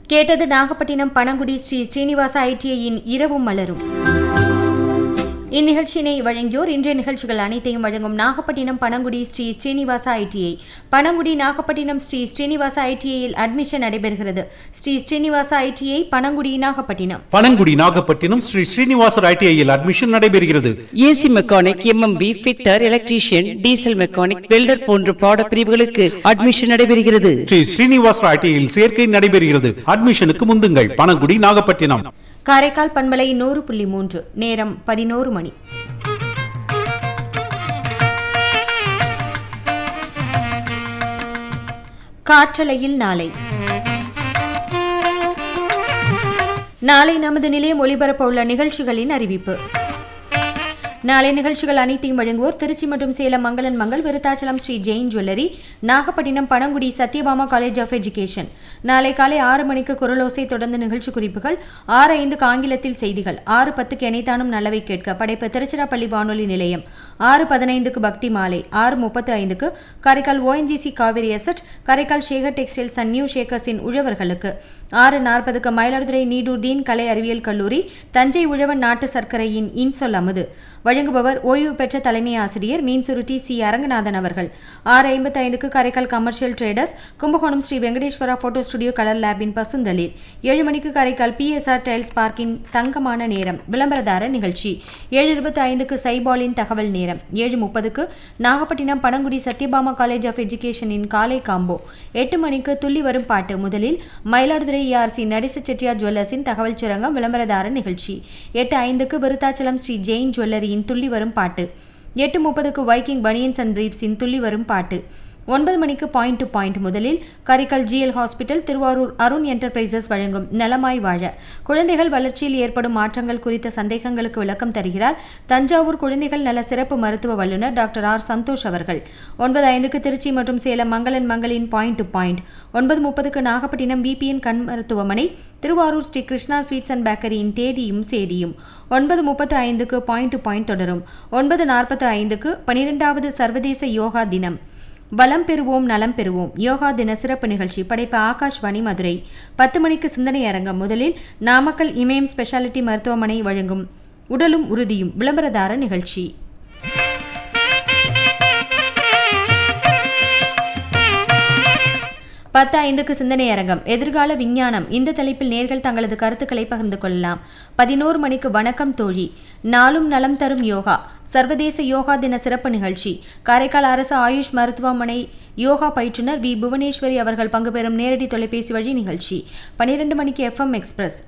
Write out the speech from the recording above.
கேட்டது நாகப்பட்டினம் பனங்குடி ஸ்ரீ ஸ்ரீனிவாச ஐடிஐயின் இரவும் மலரும் இந்நிகழ்ச்சியினை வழங்கியோர் இன்றைய நிகழ்ச்சிகள் அனைத்தையும் வழங்கும் நாகப்பட்டினம் பனங்குடி ஸ்ரீ ஸ்ரீனிவாச ஐடிஐ பனங்குடி நாகப்பட்டினம் ஸ்ரீ ஸ்ரீனிவாச ஐடிஐயில் அட்மிஷன் நடைபெறுகிறது ஸ்ரீ ஸ்ரீனிவாச ஐடிஐ பனங்குடி நாகப்பட்டினம் பனங்குடி நாகப்பட்டினம் ஸ்ரீ ஸ்ரீனிவாசர் ஐடிஐயில் அட்மிஷன் நடைபெறுகிறது AC mechanic MMP fitter electrician diesel mechanic welder போன்ற பாட பிரிவுகளுக்கு அட்மிஷன் நடைபெறுகிறது ஸ்ரீ ஸ்ரீனிவாசர் ஐடிஐயில் சேர்க்கை நடைபெறுகிறது அட்மிஷனுக்கு முந்துங்கள் பனங்குடி நாகப்பட்டினம் காரைக்கால் பண்பலை நூறு புள்ளி மூன்று நேரம் பதினோரு மணி காற்றலையில் நாளை நாளை நமது நிலையம் ஒளிபரப்ப உள்ள நிகழ்ச்சிகளின் அறிவிப்பு நாளை நிகழ்ச்சிகள் அனைத்தையும் வழங்குவோர் திருச்சி மற்றும் சேலம் மங்களன் மங்கள் Virudhachalam Sri Jain jewellery Nagapattinam Panangudi Sathyabama college of education நாளை காலை ஆறு மணிக்கு குரலோசை தொடர்ந்து நிகழ்ச்சி குறிப்புகள் ஆறு ஐந்துக்கு ஆங்கிலத்தில் செய்திகள் ஆறு பத்துக்கு இணைத்தானும் நல்லவை கேட்க படைப்பு திருச்சிராப்பள்ளி வானொலி நிலையம் ஆறு பதினைந்துக்கு பக்தி மாலை ஆறு முப்பத்து ஐந்துக்கு Karaikal ONGC Cauvery asset Karaikal Shekar textiles and new ஷேக்கர்ஸின் உழவர்களுக்கு ஆறு நாற்பதுக்கு மயிலாடுதுறை நீடூர் தீன் கலை அறிவியல் கல்லூரி தஞ்சை உழவன் நாட்டு சர்க்கரையின் இன்சொல் அமுது வழங்குபவர் ஓய்வு பெற்ற தலைமை ஆசிரியர் மீன்சுருட்டி சி அரங்கநாதன் அவர்கள் ஆறு ஐம்பத்தி ஐந்துக்கு Karaikal commercial traders Kumbakonam Sri Venkateswara photo studio colour லேபின் பசுந்தளிர் ஏழு மணிக்கு காரைக்கால் பிஎஸ்ஆர் டைல்ஸ் பார்க்கின் தங்கமான நேரம் விளம்பரதார நிகழ்ச்சி ஏழு இருபத்தி ஐந்துக்கு சைபாலின் தகவல் நேரம் ஏழு முப்பதுக்கு நாகப்பட்டினம் பனங்குடி சத்யபாமா காலேஜ் ஆஃப் எஜுகேஷனின் காலை காம்போ எட்டு மணிக்கு துள்ளி வரும் பாட்டு முதலில் மயிலாடுதுறை ஏஆர்சி நடேச செட்டியார் ஜுவல்லர்ஸின் தகவல் சுரங்கம் விளம்பரதார நிகழ்ச்சி எட்டு ஐந்துக்கு விருத்தாச்சலம் ஸ்ரீ ஜெயின் ஜுவல்லரியின் துள்ளி வரும் பாட்டு எட்டு முப்பதுக்கு வைக்கிங் பனியன்ஸ் அண்ட் பிரீப்ஸின் துள்ளி வரும் பாட்டு ஒன்பது மணிக்கு பாயிண்ட் டு பாயிண்ட் முதலில் Karikal GL hospital Thiruvarur Arun enterprises வழங்கும் நலமாய் வாழ குழந்தைகள் வளர்ச்சியில் ஏற்படும் மாற்றங்கள் குறித்த சந்தேகங்களுக்கு விளக்கம் தருகிறார் தஞ்சாவூர் குழந்தைகள் நல சிறப்பு மருத்துவ வல்லுநர் டாக்டர் ஆர் சந்தோஷ் அவர்கள் ஒன்பது ஐந்துக்கு திருச்சி மற்றும் சேலம் மங்களன் மங்களின் பாயிண்ட் டு பாயிண்ட் ஒன்பது முப்பதுக்கு நாகப்பட்டினம் பிபிஎன் கண் மருத்துவமனை திருவாரூர் ஸ்ரீ கிருஷ்ணா ஸ்வீட்ஸ் அண்ட் பேக்கரியின் தேதியும் சேதியும் ஒன்பது முப்பத்து ஐந்துக்கு பாயிண்ட் டு பாயிண்ட் தொடரும் ஒன்பது நாற்பத்து ஐந்துக்கு பனிரெண்டாவது சர்வதேச யோகா தினம் வளம் பெறுவோம் நலம் பெறுவோம் யோகா தின சிறப்பு நிகழ்ச்சி படைப்பு ஆகாஷ்வாணி மதுரை பத்து மணிக்கு சிந்தனை அரங்கம் முதலில் நாமக்கல் இமயம் ஸ்பெஷாலிட்டி மருத்துவமனை வழங்கும் உடலும் உறுதியும் விளம்பரதார நிகழ்ச்சி பத்து ஐந்துக்கு சிந்தனை அரங்கம் எதிர்கால விஞ்ஞானம் இந்த தலைப்பில் நேர்கள் தங்களது கருத்துக்களை பகிர்ந்து கொள்ளலாம் பதினோரு மணிக்கு வணக்கம் தோழி நாளும் நலம் தரும் யோகா சர்வதேச யோகா தின சிறப்பு நிகழ்ச்சி காரைக்கால் அரசு ஆயுஷ் மருத்துவமனை யோகா பயிற்றுனர் வி புவனேஸ்வரி அவர்கள் பங்கு பெறும் நேரடி தொலைபேசி வழி நிகழ்ச்சி பனிரெண்டு மணிக்கு எஃப்எம் எக்ஸ்பிரஸ்